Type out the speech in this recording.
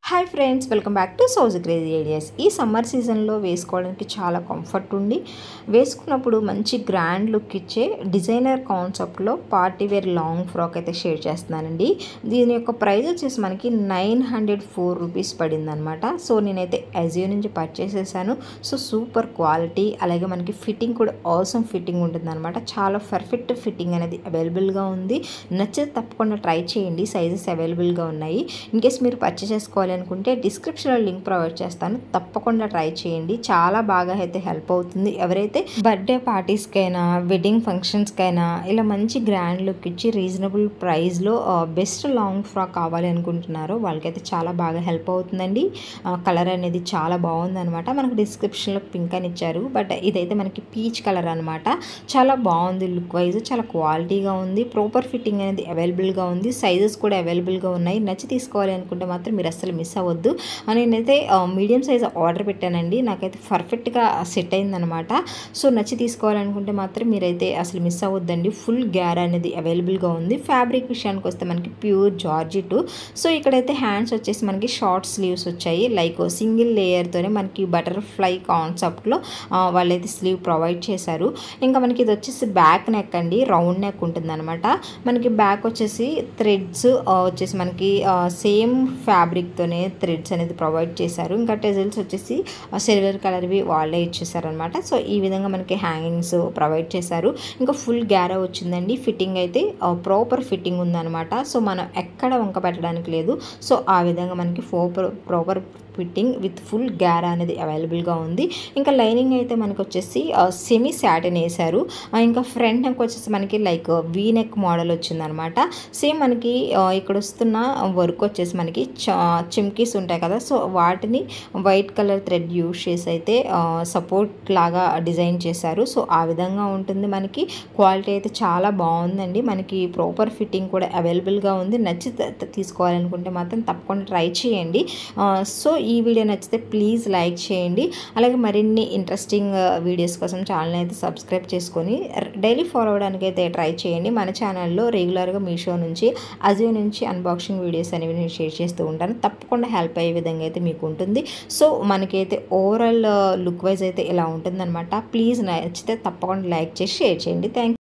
hi friends welcome back to సోజ్ crazy ideas ఈ summer సీజన్లో వేసుకోవడానికి చాలా కంఫర్ట్ ఉండి వేసుకున్నప్పుడు మంచి గ్రాండ్ లుక్ ఇచ్చే డిజైనర్ కాన్సెప్ట్లో పార్టీ వేర్ లాంగ్ ఫ్రాక్ అయితే షేర్ చేస్తున్నానండి దీని యొక్క ప్రైస్ వచ్చేసి మనకి నైన్ హండ్రెడ్ ఫోర్ రూపీస్ పడిందనమాట సో నేనైతే అజియో నుంచి పర్చేస్ చేశాను సో సూపర్ క్వాలిటీ అలాగే మనకి ఫిట్టింగ్ కూడా ఆసమ్ ఫిట్టింగ్ ఉంటుందన్నమాట చాలా పర్ఫెక్ట్ ఫిట్టింగ్ అనేది అవైలబుల్గా ఉంది నచ్చితే తప్పకుండా ట్రై చేయండి సైజెస్ అవైలబుల్గా ఉన్నాయి ఇన్ కేస్ మీరు పర్చేస్ చేసుకోవాలి అనుకుంటే డిస్క్రిప్షన్లో లింక్ ప్రొవైడ్ చేస్తాను తప్పకుండా ట్రై చేయండి చాలా బాగా అయితే హెల్ప్ అవుతుంది ఎవరైతే బర్త్డే పార్టీస్కైనా వెడ్డింగ్ ఫంక్షన్స్కైనా ఇలా మంచి గ్రాండ్ లుక్ ఇచ్చి రీజనబుల్ ప్రైస్లో బెస్ట్ లాంగ్ ఫ్రాక్ కావాలి అనుకుంటున్నారో వాళ్ళకైతే చాలా బాగా హెల్ప్ అవుతుందండి కలర్ అనేది చాలా బాగుందనమాట మనకు డిస్క్రిప్షన్లో పింక్ అని ఇచ్చారు బట్ ఇదైతే మనకి పీచ్ కలర్ అనమాట చాలా బాగుంది లుక్ వైజ్ చాలా క్వాలిటీగా ఉంది ప్రాపర్ ఫిట్టింగ్ అనేది అవైలబుల్గా ఉంది సైజెస్ కూడా అవైలబుల్గా ఉన్నాయి నచ్చి తీసుకోవాలి అనుకుంటే మాత్రం మీరు అసలు మిస్ అవ్వద్దు నేనైతే మీడియం సైజ్ ఆర్డర్ పెట్టానండి నాకైతే పర్ఫెక్ట్గా సెట్ అయిందనమాట సో నచ్చి తీసుకోవాలనుకుంటే మాత్రం మీరైతే అసలు మిస్ అవ్వద్దండి ఫుల్ గ్యార్ అనేది అవైలబుల్గా ఉంది ఫ్యాబ్రిక్ విషయానికి వస్తే మనకి ప్యూర్ జార్జిట్ సో ఇక్కడైతే హ్యాండ్స్ వచ్చేసి మనకి షార్ట్ స్లీవ్స్ వచ్చాయి లైక్ సింగిల్ లేయర్తోనే మనకి బటర్ఫ్లై కాన్సెప్ట్లో వాళ్ళైతే స్లీవ్ ప్రొవైడ్ చేశారు ఇంకా మనకి ఇది వచ్చేసి బ్యాక్ నెక్ అండి రౌండ్ నెక్ ఉంటుందన్నమాట మనకి బ్యాక్ వచ్చేసి థ్రెడ్స్ వచ్చేసి మనకి సేమ్ ఫ్యాబ్రిక్తోనే థ్రెడ్స్ అనేది ప్రొవైడ్ చేశారు ఇంకా టెజిల్స్ వచ్చేసి సిల్వర్ కలర్వి వాళ్ళే ఇచ్చేసారనమాట సో ఈ విధంగా మనకి హ్యాంగింగ్స్ ప్రొవైడ్ చేశారు ఇంకా ఫుల్ గ్యారా వచ్చిందండి ఫిట్టింగ్ అయితే ప్రాపర్ ఫిట్టింగ్ ఉందన్నమాట సో మనం ఎక్కడ వంక పెట్టడానికి లేదు సో ఆ విధంగా మనకి ఫోపర్ ప్రాపర్ ఫిట్టింగ్ విత్ ఫుల్ గ్యారా అనేది అవైలబుల్గా ఉంది ఇంకా లైనింగ్ అయితే మనకు వచ్చేసి సెమీ శాటిన్ వేశారు ఇంకా ఫ్రంట్ నెక్ వచ్చేసి మనకి లైక్ వీ నెక్ మోడల్ వచ్చిందనమాట సేమ్ మనకి ఇక్కడ వస్తున్న వర్క్ వచ్చేసి మనకి చిమ్కీస్ ఉంటాయి కదా సో వాటిని వైట్ కలర్ థ్రెడ్ యూస్ చేసి అయితే సపోర్ట్ లాగా డిజైన్ చేశారు సో ఆ విధంగా ఉంటుంది మనకి క్వాలిటీ అయితే చాలా బాగుందండి మనకి ప్రాపర్ ఫిట్టింగ్ కూడా అవైలబుల్గా ఉంది నచ్చి తీసుకోవాలనుకుంటే మాత్రం తప్పకుండా ట్రై చేయండి సో ఈ వీడియో నచ్చితే ప్లీజ్ లైక్ చేయండి అలాగే మరిన్ని ఇంట్రెస్టింగ్ వీడియోస్ కోసం ఛానల్ అయితే సబ్స్క్రైబ్ చేసుకొని డైలీ ఫాలో అవ్వడానికి అయితే ట్రై చేయండి మన ఛానల్లో రెగ్యులర్గా మీషో నుంచి అజియో నుంచి అన్బాక్సింగ్ వీడియోస్ అనేవి నేను షేర్ చేస్తూ ఉంటాను తప్పకుండా హెల్ప్ అయ్యే విధంగా అయితే మీకు ఉంటుంది సో మనకైతే ఓవరాల్ లుక్ వైజ్ అయితే ఇలా ఉంటుందన్నమాట ప్లీజ్ నచ్చితే తప్పకుండా లైక్ చేసి షేర్ చేయండి థ్యాంక్